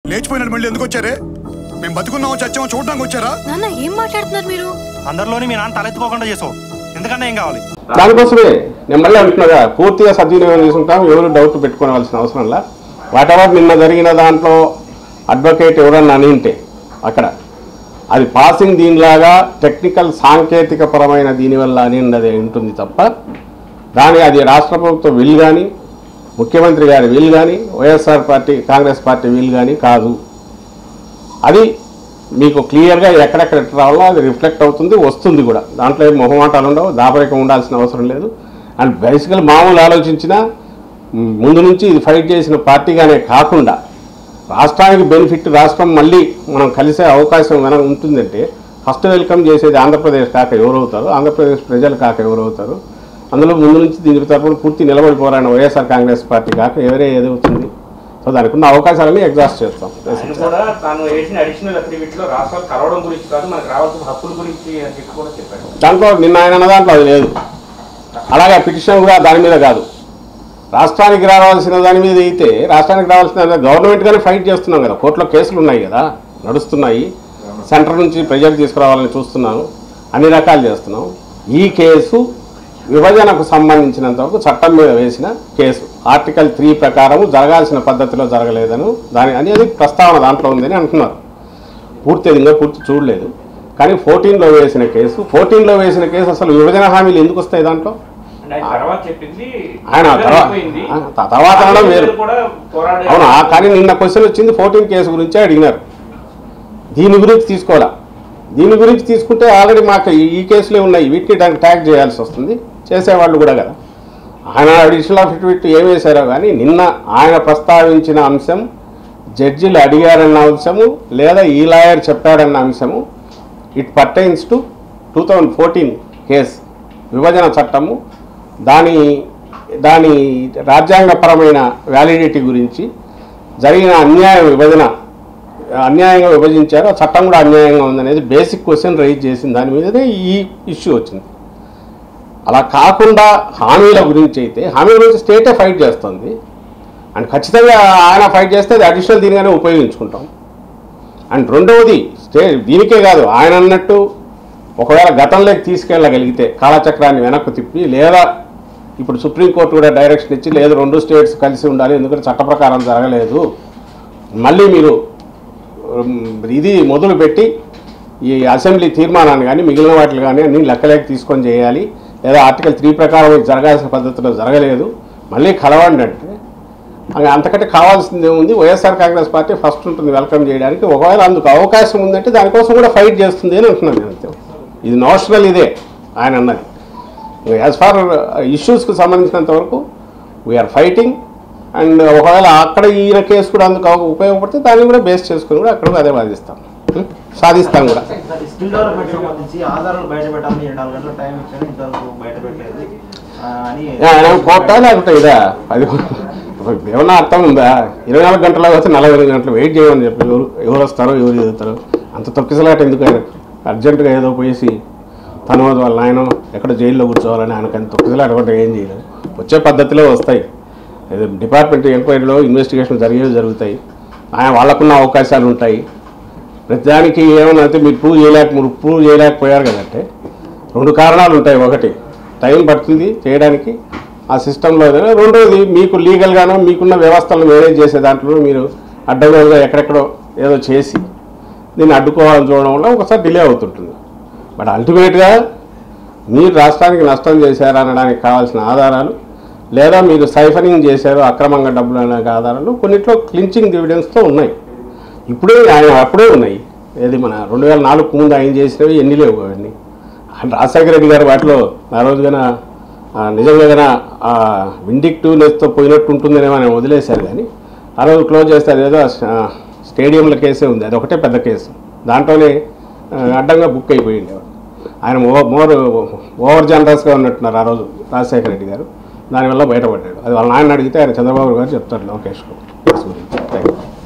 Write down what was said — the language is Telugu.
లేచిపోయినట్టు మళ్ళీ ఎందుకు వచ్చారే మేము బతుకున్నామో చచ్చామో చూడడానికి వచ్చారా నాన్న ఏం మాట్లాడుతున్నారు మీరు అందరిలోని మీ నాన్న తలెత్తుకోకుండా చేసావు ఎందుకన్నా ఏం కావాలి దానికోసమే నేను మళ్ళీ అంటున్నాగా పూర్తిగా సద్వినియోగం చేసుకుంటాం ఎవరు డౌట్ పెట్టుకోవాల్సిన అవసరంలా వాటెవర్ నిన్న జరిగిన దాంట్లో అడ్వకేట్ ఎవరన్నా అని ఉంటే అక్కడ అది పాసింగ్ దీనిలాగా టెక్నికల్ సాంకేతిక పరమైన దీనివల్ల అని ఉన్నది ఉంటుంది తప్ప దాని అది రాష్ట్ర ప్రభుత్వం విల్ కానీ ముఖ్యమంత్రి గారి విల్ కానీ వైఎస్ఆర్ పార్టీ కాంగ్రెస్ పార్టీ విల్ కానీ కాదు అది మీకు క్లియర్గా ఎక్కడెక్కడ ఎట్లా రావాలో అది రిఫ్లెక్ట్ అవుతుంది వస్తుంది కూడా దాంట్లో ఏం మొహమాటాలు ఉండవు దాపరికం ఉండాల్సిన అవసరం లేదు అండ్ బేసికల్ మామూలు ఆలోచించిన మ్, ముందు నుంచి ఇది ఫైట్ చేసిన పార్టీగానే కాకుండా రాష్ట్రానికి బెనిఫిట్ రాష్ట్రం మళ్ళీ మనం కలిసే అవకాశం కనుక ఉంటుందంటే ఫస్ట్ వెల్కమ్ చేసేది ఆంధ్రప్రదేశ్ కాక ఎవరవుతారు ఆంధ్రప్రదేశ్ ప్రజలు కాక ఎవరవుతారు అందులో ముందు నుంచి దీని తరపున పూర్తి నిలబడి పోరాడిన వైఎస్ఆర్ కాంగ్రెస్ పార్టీ కాక ఎవరే ఏదవుతుంది సో దానికి ఉన్న అవకాశాలని ఎగ్జాస్ట్ చేస్తాం ఆయన కూడా తాను వేసిన అడిషనల్ అఫిడవిట్ లో రాష్ట్రాలు కలవడం గురించి కాదు మనకు రావాల్సిన హక్కుల గురించి అని చెప్పి కూడా చెప్పారు దాంట్లో నిన్న ఆయన అన్న దాంట్లో అది లేదు అలాగే పిటిషన్ కూడా దాని మీద కాదు రాష్ట్రానికి రావాల్సిన దాని మీద అయితే రాష్ట్రానికి రావాల్సిన గవర్నమెంట్గానే ఫైట్ చేస్తున్నాం కదా కోర్టులో కేసులు ఉన్నాయి కదా నడుస్తున్నాయి సెంటర్ నుంచి ప్రజలు తీసుకురావాలని చూస్తున్నాను అన్ని రకాలు చేస్తున్నాం ఈ కేసు విభజనకు సంబంధించినంత వరకు చట్టం మీద వేసిన కేసు ఆర్టికల్ త్రీ ప్రకారం జరగాల్సిన పద్ధతిలో జరగలేదని దాని అనేది ప్రస్తావన దాంట్లో ఉందని అంటున్నారు పూర్తి ఇంకా పూర్తి చూడలేదు కానీ ఫోర్టీన్లో వేసిన కేసు ఫోర్టీన్లో వేసిన కేసు అసలు విభజన హామీలు ఎందుకు వస్తాయి దాంట్లో అంటే ఆయన తర్వాత చెప్పింది ఆయన తర్వాత అయిపోయింది. ఆ, త- తర్వాత అనడం వేరు ప్రజలు కూడా పోరాడే అవునా కానీ నిన్న క్వశ్చన్ వచ్చింది ఫోర్టీన్ కేసు గురించే అడిగినారు దీని గురించి తీసుకోవాలా దీని గురించి తీసుకుంటే ఆల్రెడీ మాకు ఈ- ఈ కేసులే ఉన్నాయి వీటిని దానికి ట్యాగ్ చేయాల్సి వస్తుంది చేసేవాళ్ళు కూడా కదా ఆయన అడిషనల్ అఫిడవిట్ ఏం వేశారో కానీ నిన్న ఆయన ప్రస్తావించిన అంశం జడ్జిలు అడిగారన్న అంశము లేదా ఈ లాయర్ చెప్పాడన్న అంశము it pertains to two thousand fourteen case విభజన చట్టము దాని దాని రాజ్యాంగపరమైన వ్యాలిడిటీ గురించి జరిగిన అన్యాయ విభజన అన్యాయంగా విభజించారు ఆ చట్టం కూడా అన్యాయంగా ఉందనేది బేసిక్ క్వశ్చన్ రైజ్ చేసిన దాని మీదనే ఈ ఇష్యూ వచ్చింది అలా కాకుండా హామీల గురించి అయితే హామీల గురించి స్టేటే ఫైట్ చేస్తుంది అండ్ ఖచ్చితంగా ఆయన ఫైట్ చేస్తే అది అడిషనల్ దీనిగానే ఉపయోగించుకుంటాం అండ్ రెండవది స్టే దీనికే కాదు ఆయన అన్నట్టు ఒకవేళ గతంలోకి తీసుకెళ్ళగలిగితే కాలచక్రాన్ని వెనక్కు తిప్పి లేదా ఇప్పుడు సుప్రీంకోర్టు కూడా డైరెక్షన్ ఇచ్చి లేదు రెండు స్టేట్స్ కలిసి ఉండాలి ఎందుకంటే చట్ట ప్రకారం జరగలేదు మళ్ళీ మీరు ఉమ్, ఇది మొదలు పెట్టి ఈ అసెంబ్లీ తీర్మానాన్ని కానీ మిగిలిన వాటిని కానీ అన్ని లెక్కలేక తీసుకొని చేయాలి లేదా ఆర్టికల్ త్రీ ప్రకారం ఇది జరగాల్సిన పద్ధతిలో జరగలేదు మళ్ళీ కలవండి అంటే అది అంతకంటే కావాల్సింది ఏముంది వైఎస్ఆర్ కాంగ్రెస్ పార్టీ ఫస్ట్ ఉంటుంది వెల్కమ్ చేయడానికి ఒకవేళ అందుకు అవకాశం ఉందంటే దానికోసం కూడా ఫైట్ చేస్తుంది అని అంటున్నాను నేను అంతే ఇది నోషనల్ ఇదే ఆయన అన్నది యాజ్ ఫార్ ఇష్యూస్కి సంబంధించినంత వరకు వీఆర్ ఫైటింగ్ అండ్ ఒకవేళ అక్కడ ఈయన కేసు కూడా అందుకు అవ- ఉపయోగపడితే దాన్ని కూడా బేస్ చేసుకుని కూడా అక్కడ కూడా అదే వాదిస్తాం ఉం? సాధిస్తాం కూడా స్కిల్ డెవలప్మెంట్ సంబంధించి ఆధారాలు బయట పెట్టాలని ఇరవై నాలుగు గంటల టైం ఇచ్చాను ఇంతవరకు బయట పెట్టలేదు ఆ, అని ఆయన కోర్టా లేకుంటే ఇదా అది ఏమన్నా అర్థం ఉందా ఇరవై నాలుగు గంటల వచ్చి నలభై ఎనిమిది గంటలు వెయిట్ చేయమని చెప్పి ఎవరు ఎవరు వస్తారో ఎవరు ఎదుగుతారో అంత తొక్కిసలాట ఎందుకు ఆయన అర్జెంటుగా ఏదో పోయేసి తను వాళ్ళ ఆయన ఎక్కడ జైల్లో కూర్చోవాలని ఆయనకు అంత తొక్కిసలాట కూడా ఏం చేయలేదు వచ్చే పద్ధతిలో వస్తాయి ఇది డిపార్ట్మెంట్ ఎంక్వైరీలో ఇన్వెస్టిగేషన్ జరిగేవి జరుగుతాయి ఆయన వాళ్ళకున్న అవకాశాలు ఉంటాయి ప్రతిదానికి ఏమన్నా అయితే మీరు ప్రూవ్ చేయలేక మీరు ప్రూవ్ చేయలేకపోయారు కదంటే రెండు కారణాలు ఉంటాయి ఒకటి టైం పడుతుంది చేయడానికి ఆ సిస్టంలో ఏదైనా రెండోది మీకు లీగల్గానో మీకున్న వ్యవస్థలను మేనేజ్ చేసే దాంట్లో మీరు అడ్డగోలుగా ఎక్కడెక్కడో ఏదో చేసి దీన్ని అడ్డుకోవాలని చూడడం వల్ల ఒకసారి డిలే అవుతుంటుంది బట్ అల్టిమేట్గా మీరు రాష్ట్రానికి నష్టం చేశారు అనడానికి కావాల్సిన ఆధారాలు లేదా మీరు సైఫరింగ్ చేశారు అక్రమంగా డబ్బులు అనే ఆధారాలు కొన్నిట్లో క్లించింగ్ డివిడెన్స్తో ఉన్నాయి ఇప్పుడే ఆయన అప్పుడే ఉన్నాయి ఏది మన రెండు వేల నాలుగు ముందు ఆయన చేసినవి ఎన్ని లేవు అవన్నీ ఆయన రాజశేఖర రెడ్డి గారు వాటిలో ఆ రోజున ఆ, నిజంగా ఆ విండిక్టివ్నెస్తో పోయినట్టు ఉంటుందనేమో ఆయన వదిలేశారు కానీ ఆ రోజు క్లోజ్ చేస్తే అదేదో ఆ, స్టేడియంల కేసే ఉంది అది ఒకటే పెద్ద కేసు దాంట్లోనే ఆ, అడ్డంగా బుక్ అయిపోయింది ఆయన మో- మోర్ ఓవర్ జనరస్గా ఉన్నట్టున్నారు ఆ రోజు రాజశేఖర రెడ్డి గారు దానివల్ల బయటపడ్డాడు అది వాళ్ళ నాయన అడిగితే ఆయన చంద్రబాబు గారు చెప్తారు లోకేష్ కేసు గురించి థ్యాంక్ యూ